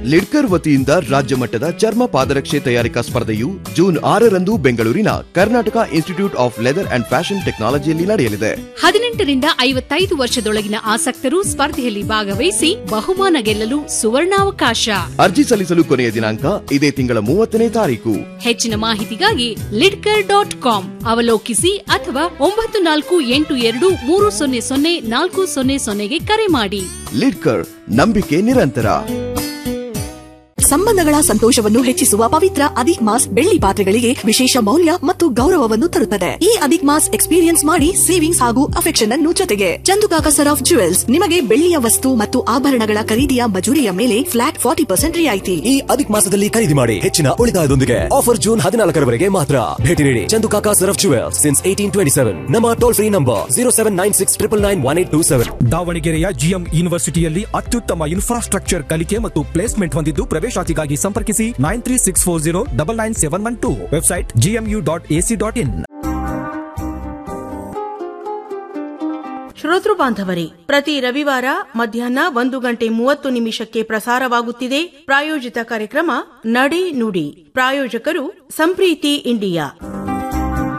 ಲಿಡ್ಕರ್ ವತಿಯಿಂದ ರಾಜ್ಯ ಮಟ್ಟದ ಚರ್ಮ ಪಾದರಕ್ಷೆ ತಯಾರಿಕಾ ಸ್ಪರ್ಧೆಯು ಜೂನ್ ಆರರಂದು ಬೆಂಗಳೂರಿನ Karnataka institute of leather and fashion ಟೆಕ್ನಾಲಜಿಯಲ್ಲಿ ನಡೆಯಲಿದೆ ಹದಿನೆಂಟರಿಂದ ಐವತ್ತೈದು ವರ್ಷದೊಳಗಿನ ಆಸಕ್ತರು ಸ್ಪರ್ಧೆಯಲ್ಲಿ ಭಾಗವಹಿಸಿ ಬಹುಮಾನ ಗೆಲ್ಲಲು ಸುವರ್ಣಾವಕಾಶ ಅರ್ಜಿ ಸಲ್ಲಿಸಲು ಕೊನೆಯ ದಿನಾಂಕ ಇದೇ ತಿಂಗಳ ಮೂವತ್ತನೇ ತಾರೀಕು ಹೆಚ್ಚಿನ ಮಾಹಿತಿಗಾಗಿ ಲಿಡ್ಕರ್ ಡಾಟ್ ಕಾಮ್ ಅವಲೋಕಿಸಿ ಅಥವಾ ಒಂಬತ್ತು ನಾಲ್ಕು ಎಂಟು ಎರಡು ಮೂರು ಸೊನ್ನೆ ಸೊನ್ನೆ ನಾಲ್ಕು ಸೊನ್ನೆ ಸೊನ್ನೆಗೆ ಕರೆ ಮಾಡಿ ಲಿಡ್ಕರ್ ನಂಬಿಕೆ ನಿರಂತರ ಸಂಬಂಧಗಳ ಸಂತೋಷವನ್ನು ಹೆಚ್ಚಿಸುವ ಪವಿತ್ರ ಅಧಿಕ್ ಮಾಸ್ ಬೆಳ್ಳಿ ಪಾತ್ರೆಗಳಿಗೆ ವಿಶೇಷ ಮೌಲ್ಯ ಮತ್ತು ಗೌರವವನ್ನು ತರುತ್ತದೆ ಈ ಅಧಿಕ್ ಮಾಸ್ ಎಕ್ಸ್ಪೀರಿಯನ್ಸ್ ಮಾಡಿ ಸೇವಿಂಗ್ಸ್ ಹಾಗೂ ಅಫೆಕ್ಷನ್ ಅನ್ನು ಜೊತೆಗೆ ಚಂದುಕಾಕ ಸರ್ ಆಫ್ ಜುವೆಲ್ಸ್ ನಿಮಗೆ ಬೆಳ್ಳಿಯ ವಸ್ತು ಮತ್ತು ಆಭರಣಗಳ ಖರೀದಿಯ ಮಜೂರಿಯ ಮೇಲೆ ಫ್ಲಾಟ್ ಫಾರ್ಟಿ ಪರ್ಸೆಂಟ್ ರಿಯಾಯಿತಿ ಈ ಅಧಿಕ ಮಾಸದಲ್ಲಿ ಖರೀದಿ ಮಾಡಿ ಹೆಚ್ಚಿನ ಉಳಿತಾಯದೊಂದಿಗೆ ಆಫರ್ ಜೂನ್ ಹದಿನಾಲ್ಕರವರೆಗೆ ಮಾತ್ರ ಭೇಟಿ ನೀಡಿ Chandukaka Saraf jewels since eighteen twenty seven ನಮ್ಮ toll free number zero seven nine six triple nine one eight two seven ದಾವಣಗೆರೆಯ ಜಿಎಂ ಯೂನಿವರ್ಸಿಟಿಯಲ್ಲಿ ಅತ್ಯುತ್ತಮ ಇನ್ಫ್ರಾಸ್ಟ್ರಕ್ಚರ್ ಕಲಿಕೆ ಮತ್ತು ಪ್ಲೇಸ್ಮೆಂಟ್ ಹೊಂದಿದ್ದು ಪ್ರವೇಶಾತಿಗಾಗಿ ಸಂಪರ್ಕಿಸಿ nine three six four zero double nine seven one two website GMU dot AC dot in ಶ್ರೋತೃ ಬಾಂಧವರೇ ಪ್ರತಿ ರವಿವಾರ ಮಧ್ಯಾಹ್ನ ಒಂದು ಗಂಟೆ ಮೂವತ್ತು ನಿಮಿಷಕ್ಕೆ ಪ್ರಸಾರವಾಗುತ್ತಿದೆ ಪ್ರಾಯೋಜಿತ ಕಾರ್ಯಕ್ರಮ ನಡೆ ನುಡಿ ಪ್ರಾಯೋಜಕರು ಸಂಪ್ರೀತಿ ಇಂಡಿಯಾ